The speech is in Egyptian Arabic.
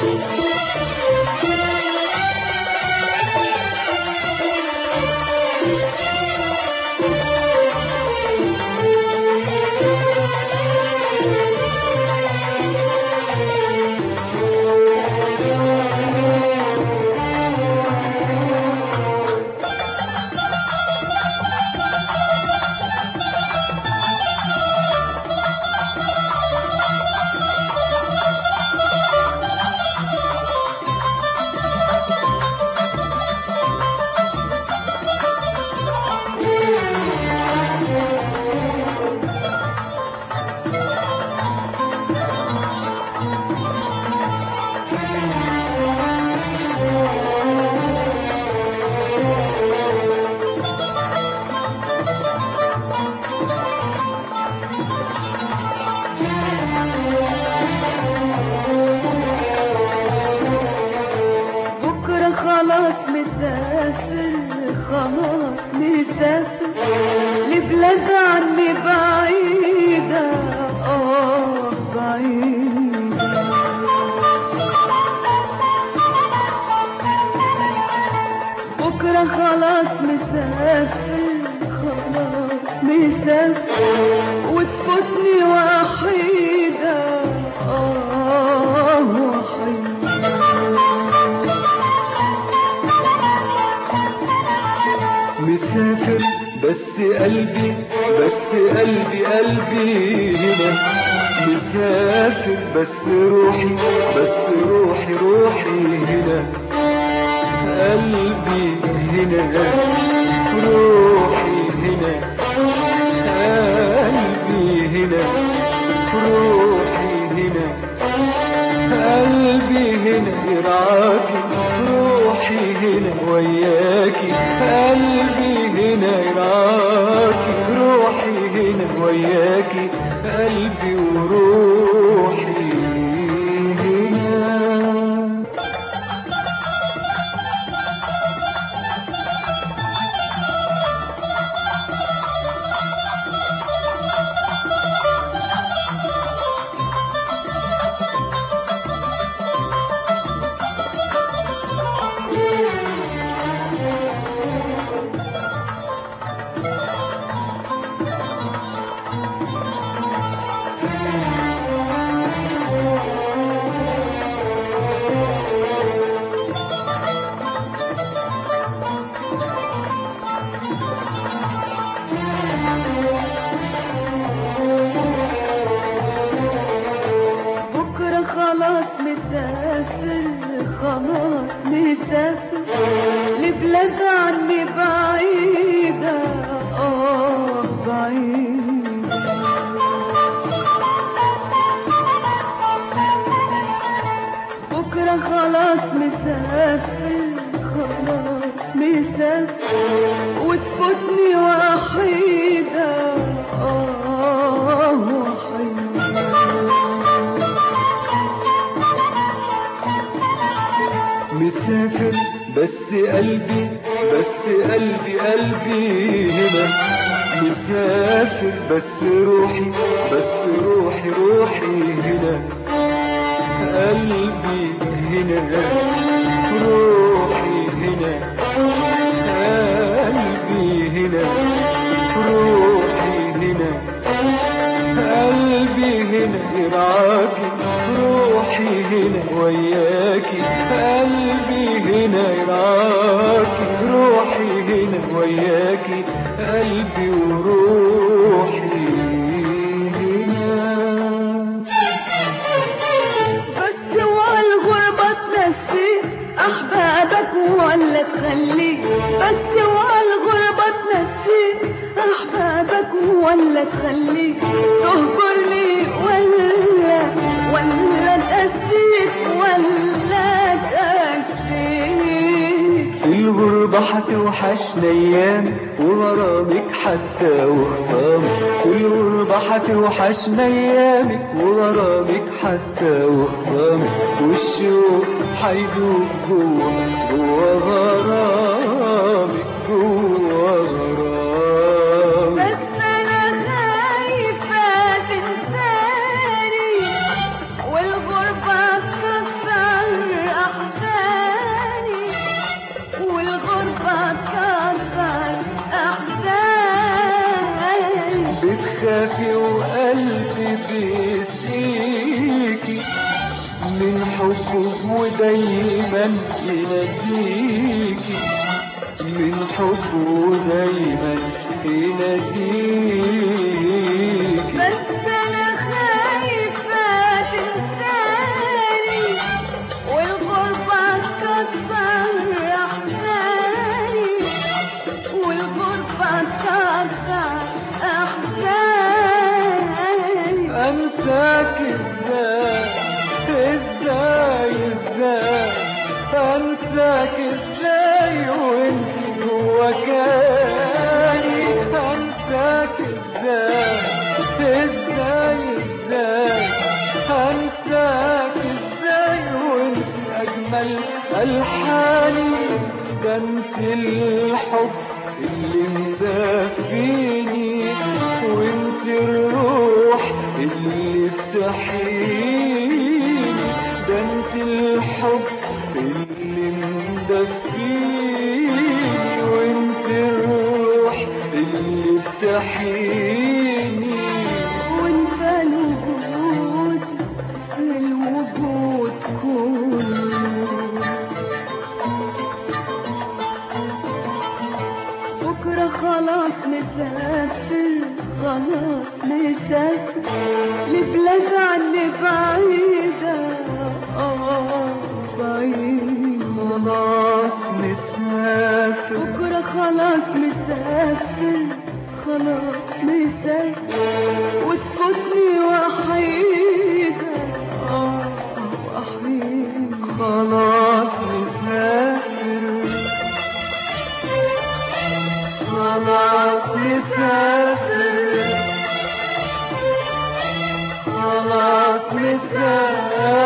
بكرة خلاص مسافر خلاص مسافر لبلاد عني بعيدة اه بعيدة بكرة خلاص مسافر خلاص مسافر وتفوتني وحيدة اه وحيدة مسافر بس قلبي بس قلبي قلبي هنا مسافر بس روحي بس روحي روحي هنا قلبي هنا روحي هنا قلبي هنا روحي هنا قلبي هنا يرعاكي روحي هنا وياكي قلبي هنا يرعاكي روحي هنا وياكي قلبي وروحي هنا بكرة خلاص مسافر خلاص مسافر لبلاد عني بعيدة اه بعيدة بكرة خلاص مسافر خلاص مسافر وتفوتني وحيدة اه وحيدة مسافر بس قلبي بس قلبي قلبي هنا مسافر بس روحي بس روحي روحي هنا قلبي هنا روحي هنا قلبي هنا روحي هنا قلبي هنا يرعاكي روحي هنا وياكي قلبي هنا يرعاكي روحي هنا وياكي قلبي وروحي هنا بس وعالغربة تنسي أحبابك ولا تخليك بس وعالغربة تنسي أحبابك ولا تخليك تهجرني ولا ولا تأسيك ولا تأسيك في الغربة هتوحشنا أيام وغرامك حتى وخصامك في الغربة هتوحشنا أيامك وغرامك حتى وخصامك والشوق هيدوب جوا جوا غرامك جوا غرامك بس أنا خايفة تنساني والغربة تكتر ودايما يناديكي من حبه دايما يناديكي بس انا خايفة تنساني والغربة تكتر احزاني والغربة تكتر احزاني انساك ازاي ازاي ازاي انساك ازاي وانت جوا كاني انساك ازاي ازاي ازاي انساك ازاي وانت اجمل الحاني ده انت الحب اللي مدفيني وانت الروح اللي بتحييني ده انت الحب اللي مدفيني وانت الروح اللي بتحييني وانت الوجود الوجود كله بكرة خلاص مسافر خلاص مسافر لبلاد عني بعيدة آه بعيدة خلاص مسافر بكرة خلاص مسافر خلاص مسافر وتفوتني وحيدة آه وحيدة خلاص مسافر خلاص مسافر خلاص مسافر